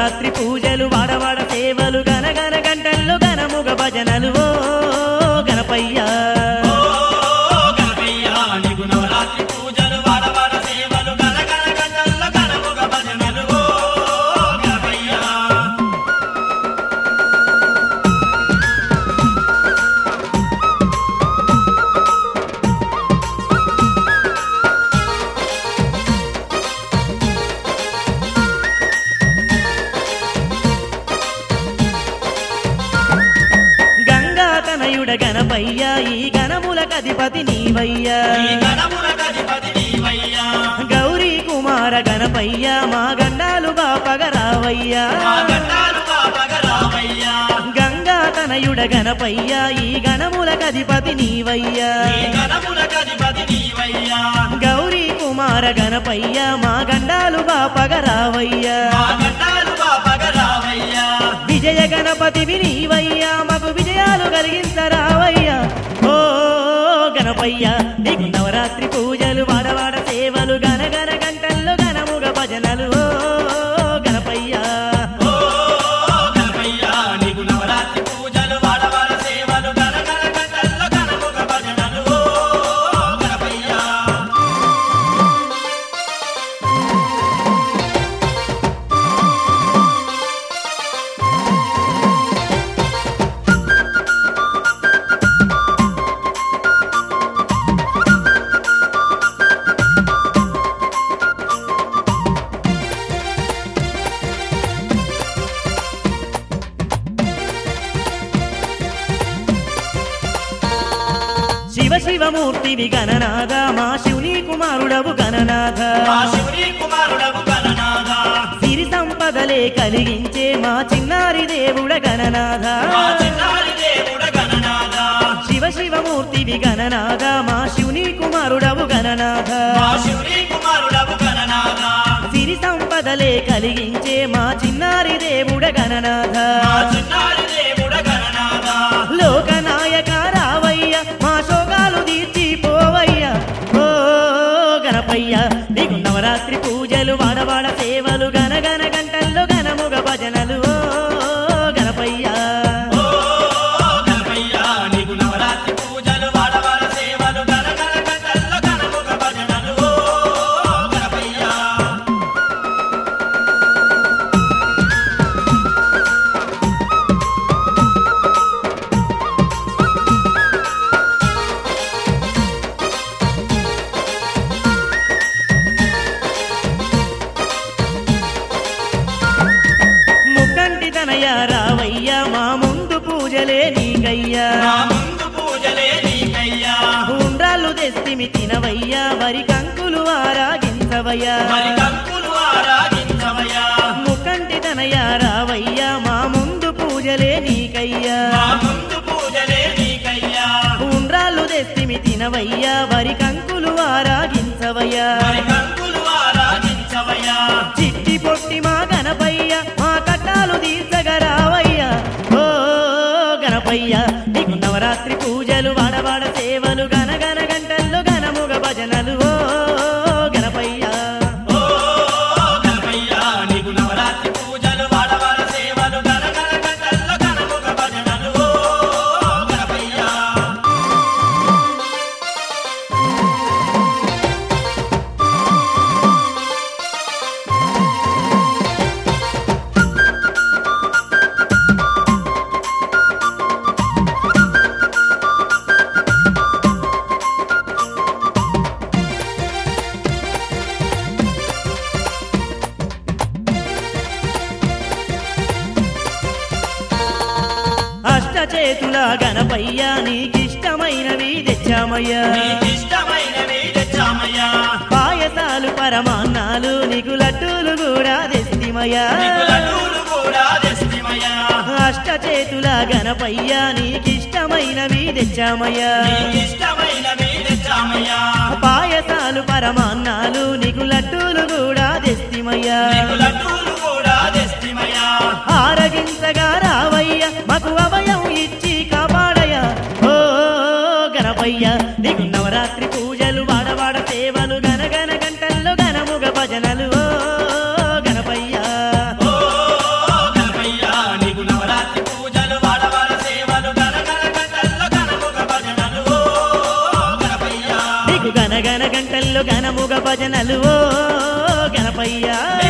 నవరాత్రి పూజలు వాడవాడ సేవలు గనగన గంటల్లో గనముగ భజనలు ఓ గణపయ్యా ఓ గణపయ్య నీకు నవరాత్రి పూజలు వాడవాడ సేవలు గనగన గంటల్లో గణముగ భజనలు ఓ గణపయ్య గంగా తనయుడ గణపయ్యా ఈ గణములకు అధిపతి నీవయ్యా ఈ గణముల గణపతి నీవయ్యా గౌరీ కుమార గణపయ్యా మా గండాలు బాపగరావయ్యా మా గండాలు కాపగరావయ్యా గంగా తనయుడ గణపయ్యా ఈ గణములకు అధిపతి నీవయ్యా ఈ గణముల గణపతి నీవయ్యా గౌరీ కుమార గణపయ్యా మా గండాలు బాపగరావయ్యా మా గండాలు కాపగరావయ్యా విజయ గణపతి నీవయ్యా మాకు విజయాలు కలిగించరావయ్యా ఓ గణపయ్యా నీకు నవరాత్రి పూజలు వాడవాడ సేవలు గనగన గంటల్లో గణముగ భజనలు ఓ గణపయ్యా ఓ గణపయ్య నీకు నవరాత్రి పూజలు వాడవాడ సేవలు గనగన గంటల్లో గణముగ భజనలు ఓ గణపయ్య శివ శివమూర్తివి గణనాథ మా శివుని కుమారుడవు గణనాథ మా శివుని కుమారుడవు గణనాథ సిరి సంపదలే కలిగించే మా చిన్నారి దేవుడ గణనాథ మా చిన్నారి దేవుడ గణనాథ శివ శివమూర్తివి గణనాథ మా శివుని కుమారుడవు గణనాథ మా శివుని కుమారుడవు గణనాథ సిరి సంపదలే కలిగించే మా చిన్నారి దేవుడ గణనాథ మా చిన్నారి దేవుడ గణనాథ లోకనాయక రావయ్య మా శోకాలు తీర్చిపోవయ్య ఓ గణపయ్య నీకు నవరాత్రి పూజలు వాడవాడ సేవలు గనగన గంటల్లో గణముగ భజనలు ఓ గణపయ్య ఓ గణపయ్య నీకు నవరాత్రి పూజలు వాడవాడ సేవలు గనగన గంటల్లో గణముగ భజనలు ఓ గణపయ్య ముక్కంటి తనయ రావయ్య మా ముందు పూజలే నీకయ్యా నా ముందు పూజలే నీకయ్యా ఉండ్రాళ్ళు తెస్తిమి తినవయ్యా వరి కంకులు ఆరాగించవయ్యా మరి కంకులు ఆరాధించవయ్యా ముక్కంటి తనయ రావయ్య మా ముందు పూజలే నీకయ్యా నా ముందు పూజలే నీకయ్యా ఉండ్రాళ్ళు తెస్తిమి తినవయ్యా వరి కంకులు ఆరాగించవయ్యా మరి కంకులు ఆరాధించవయ్యా చిట్టి పొట్టి మా గణపయ్య మా కట్టాలు తీర్చగరావయ్యా ఓ గణపయ్య నీకు నవరాత్రి పూజలు వాడవాడ సేవలు గనగన గంటల్లో గణముగ భజనలు ఓ గణపయ్య ఓ గణపయ్య నీకు నవరాత్రి పూజలు వాడవాడ సేవలు గనగన గంటల్లో గణముగ భజనలు ఓ గణపయ్య అష్ట చేతుల గణపయ్య నీకిష్టమైనవి తెచ్చామయ్యా నీకిష్టమైనవి తెచ్చామయ్యా పాయసాలు పరమాన్నాలు నీకు లడ్డూలు కూడా తెస్తిమయ్యా నీకు లడ్డూలు కూడా తెస్తిమయ్యా అష్ట చేతుల గణపయ్య నీకిష్టమైనవి తెచ్చామయ్యా నీకిష్టమైనవి తెచ్చామయ్యా పాయసాలు పరమాన్నాలు నీకు లడ్డూలు కూడా తెస్తిమయ్యా నీకు లడ్డూలు కూడా తెస్తిమయ్యా ఆరగించగా రావయ్య మకు అభయం ఇచ్చి కాపాడయ్యా ఓ గణపయ్య నీకు నవరాత్రి పూజలు వాడవాడ సేవలు గనగన గంటల్లో గణముగ భజనలు ఓ గణపయ్య ఓ భజనలు ఓ గణపయ్యా